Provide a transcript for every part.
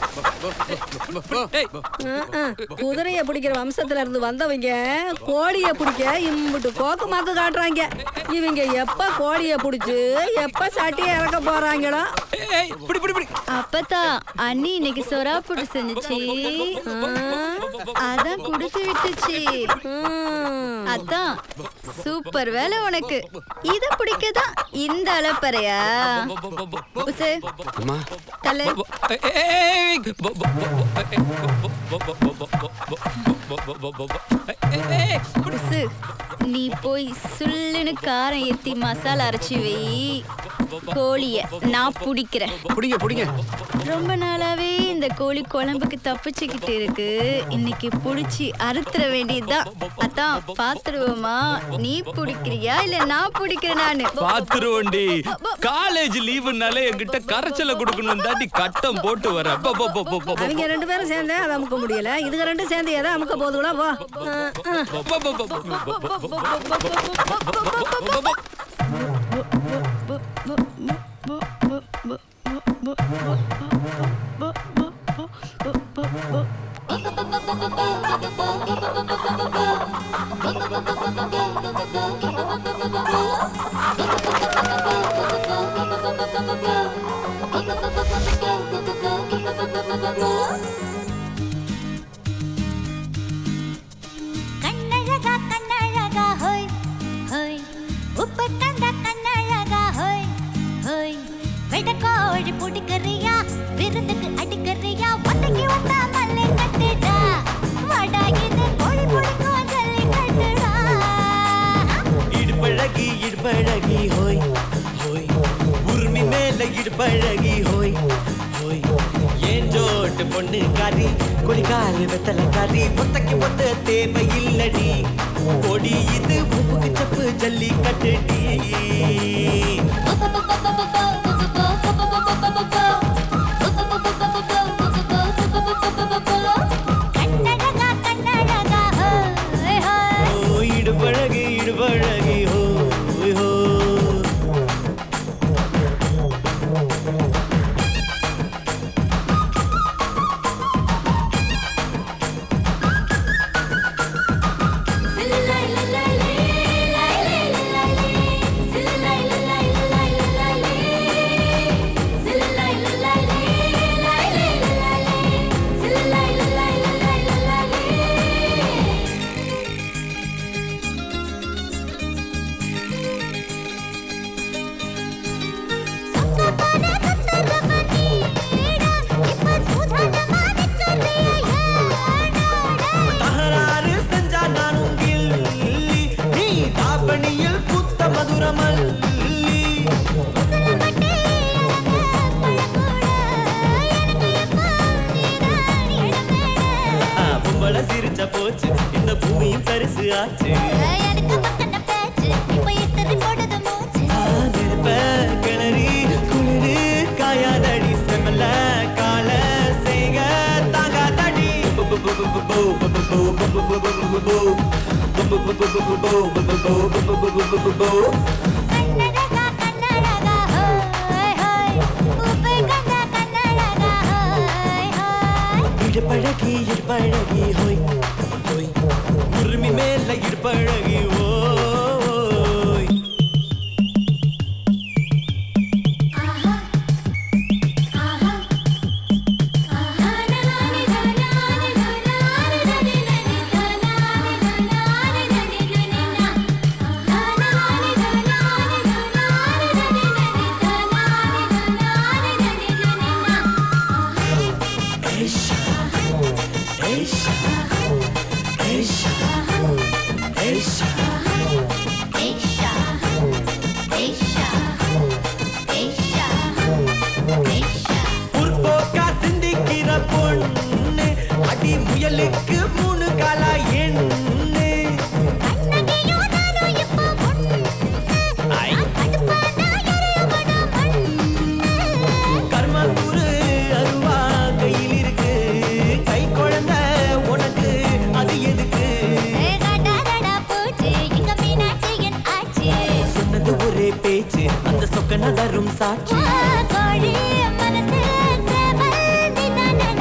குதிரைய பிடிக்கிற வம்சத்துல இருந்து வந்தவங்க கோழிய பிடிக்க இம்புட்டு கோக்கு மாக்கு காட்டுறாங்க இவங்க எப்ப கோழிய பிடிச்சு எப்ப சட்டிய இறக்க போறாங்களோ அப்பதான் அண்ணி இன்னைக்கு சொரா போட்டு செஞ்சுச்சு அதான் குடுத்து விட்டுச்சு அதான் சூப்பர் வேலை உனக்கு இத பிடிக்கதான் இந்த அலப்பறையா உசே அம்மா தலை உசு நீ போய் சுள்ளுன்னு காரம் ஏத்தி மசாலா அரைச்சி வை கோழிய நான் பிடிக்கிறேன் புடிங்க புடிங்க ரொம்ப நாளாவே இந்த கோழி குழம்புக்கு தப்பிச்சுக்கிட்டு இருக்கு இன்னைக்கு புடிச்சு அறுத்துற வேண்டியதுதான் அதான் பாத்துருவோமா நீ பிடிக்கிறியா இல்ல நான் பிடிக்கிறேன் நானு பாத்துருவோண்டி காலேஜ் லீவுனாலே என்கிட்ட கரைச்சல கொடுக்கணும் தாண்டி கட்டம் போட்டு வர போ, போ, போ, போ, போ, போ. அவங்க ரெண்டு பேரும் சேர்ந்து அதை அமுக்க முடியல இதுங்க ரெண்டும் சேர்ந்து எதை அமுக்க போதுங்களா போ ஆ, ஆ. போ, போ, போ, போ, போ, போ, போ, போ, போ, போ, போ. கண்ணழகா கண்ணழகா ஹோய் ஹோய் உப்பு கண்ட கண்ணழகா ஹோய் ஹோய் வெடக்கோழி பிடிக்கிறியா விருந்துக்கு அடிக்கிறியா ஒத்தைக்கு வந்தா மல்லை கட்டுடா வாடா இது கோழி பிடிக்கும் ஜல்லி கட்டுடா இடுப்பழகி இடுப்பழகி ஹோய் ஹோய் உரிமை மேல இடுப்பழகி ஹோய் ஹோய் ஏன் ஜோட்டு பொண்ணு காரி கொடிக்கால் வெத்தலை காரி ஒத்தைக்கு ஒத்த தேவை இல்லடி கொடி இது உப்புக்கு சப்பு ஜல்லி கட்டுடி கண்ணழகா கண்ணழகா ஹோய் ஹோய் ஓ இடுப்பழகி இடுப்பழகி ஹோய் ஹோய் தகராறு செஞ்சா நானும் கில்லி நீ தாபணியில் புத்த மதுரமல்லி ஆ, பொம்பளை சிரிச்ச போச்சு இந்த பூமியும் பரிசு ஆச்சு ஆ, நெருப்ப கிளறி குளிரு காயாதடி செமல கால செய்க தாங்காதடி கண்ணழகா கண்ணழகா ஹோய் ஹோய் உப்பு கண்ட கண்ணழகா ஹோய் ஹோய் இடுப்பழகி இடுப்பழகி ஹோய் ஹோய் உரிமை மேல இடுப்பழகி ஓய் Eisha, Eisha, Eisha, Eisha. முற்போக்கா சிந்திக்கிற பொண்ணு அடி முயலுக்கு மூணு காலா எண்ணு ஐ. கர்மகுரு அருவா கையில் இருக்கு கை குழந்தை உனக்கு அது எதுக்கு சொன்னது ஒரே பேச்சு அந்த சொக்க நகரும் சாட்சி கோழி மனசு சேவல்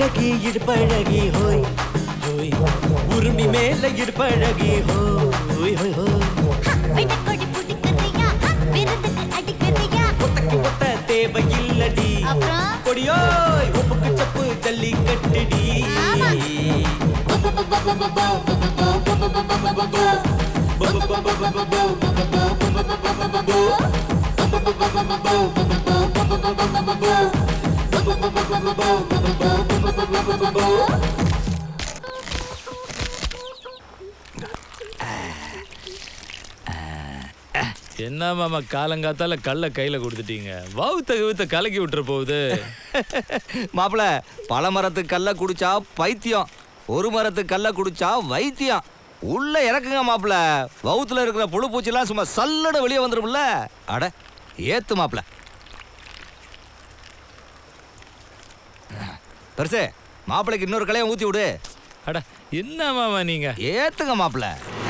இடுப்பழகி இடுப்பழகி ஹோய் ஹோய் உருமி மேல இடுப்பழகி ஹோய் ஹோய் ஹோய் வெட்டக்கொடி பிடிக்கிறியா விருந்துக்கு அடிக்கிறியா ஒத்தக்கு ஒத்த தேவையில்லடி அப்புறம்? கொடியோய் உப்புக்கு சப்பு ஜல்லி கட்டுடி என்ன மாமா காலங்காத்தால கல்ல கையில கொடுத்துட்டீங்க வவுத்த கவுத்த கலக்கி விட்டுற போகுது மாப்பிள பல மரத்து கல்ல குடிச்சா பைத்தியம் ஒரு மரத்து கல்ல குடிச்சா வைத்தியம் உள்ள இறக்குங்க மாப்பிள வவுத்துல இருக்கிற புழு பூச்சிலாம் சும்மா சல்லட வெளியே வந்துரும்ல அட ஏத்து மாப்பிள பெருசு மாப்பிளைக்கு இன்னொரு கலையை ஊத்தி விடு அட என்ன மாமா நீங்க ஏத்துங்க மாப்பிள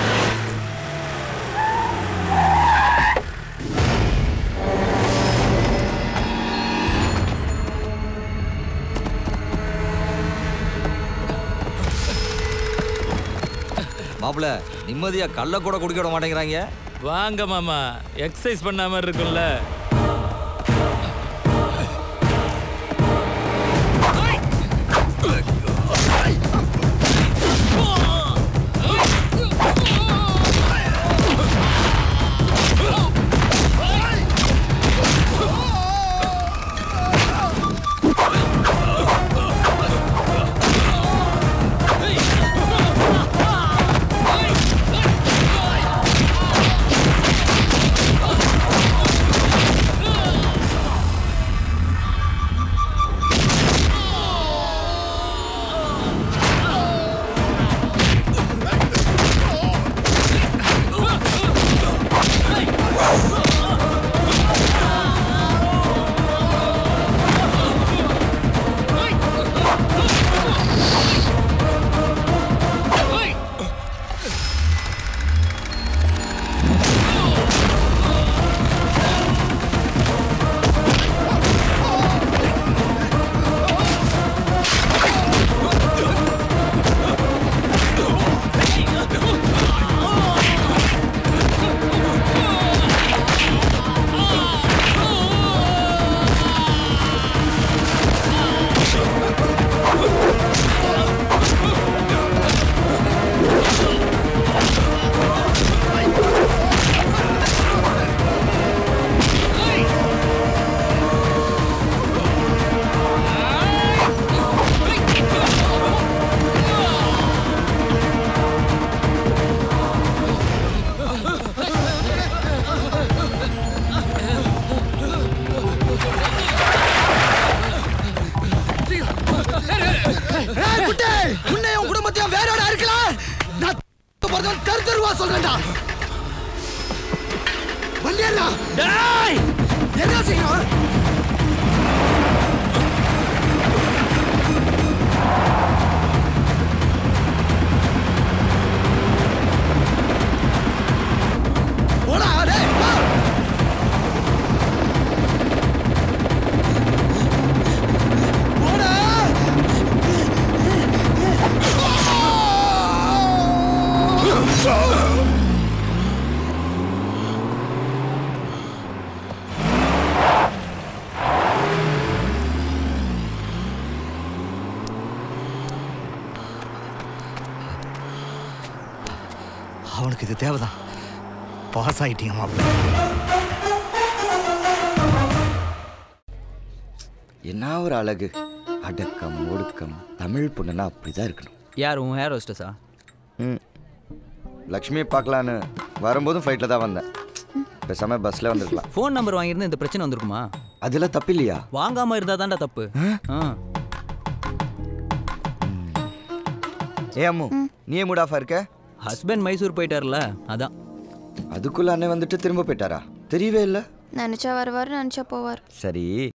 மாப்பிள நிம்மதியா கள்ள கூட குடிக்க விட மாட்டேங்கிறாங்க வாங்க மாமா எக்ஸசைஸ் பண்ண மாதிரி இருக்கும்ல உன்னை உன் குடும்பத்தையும் வேறோட இருக்கலாம் நான் தெரு தெருவா சொல்றேன்டா வண்டியா என்ன செய்யணும் போடா டேய் வா போடா அவனுக்கு இது தேவைதான் பாஸ் ஆயிட்டீங்க மாப்பிள்ள என்ன ஒரு அழகு அடக்கம் ஒடுக்கம் தமிழ் பொண்ணுன்னா அப்படிதான் இருக்கணும் யார் உன் ஹேர் ஹோஸ்டஸா ம் லக்ஷ்மியை பார்க்கலான்னு வரும்போதும் ஃப்ளைட்டில் தான் வந்தேன் பேசாம பஸ்ல வந்திருக்கலாம் ஃபோன் நம்பர் வாங்கியிருந்தா இந்த பிரச்சனை வந்திருக்குமா அதெல்லாம் தப்பு இல்லையா வாங்காம இருந்தா தான்டா தப்பு ஆ ஏ அம்மு நீ ஏன் மூட் ஆஃபா இருக்க ஹஸ்பண்ட் மைசூர் போயிட்டார்ல அதான் அதுக்குள்ள அண்ணன் வந்துட்டு திரும்ப போயிட்டாரா தெரியவே இல்லை நினச்சா வருவார் நினச்சா போவார் சரி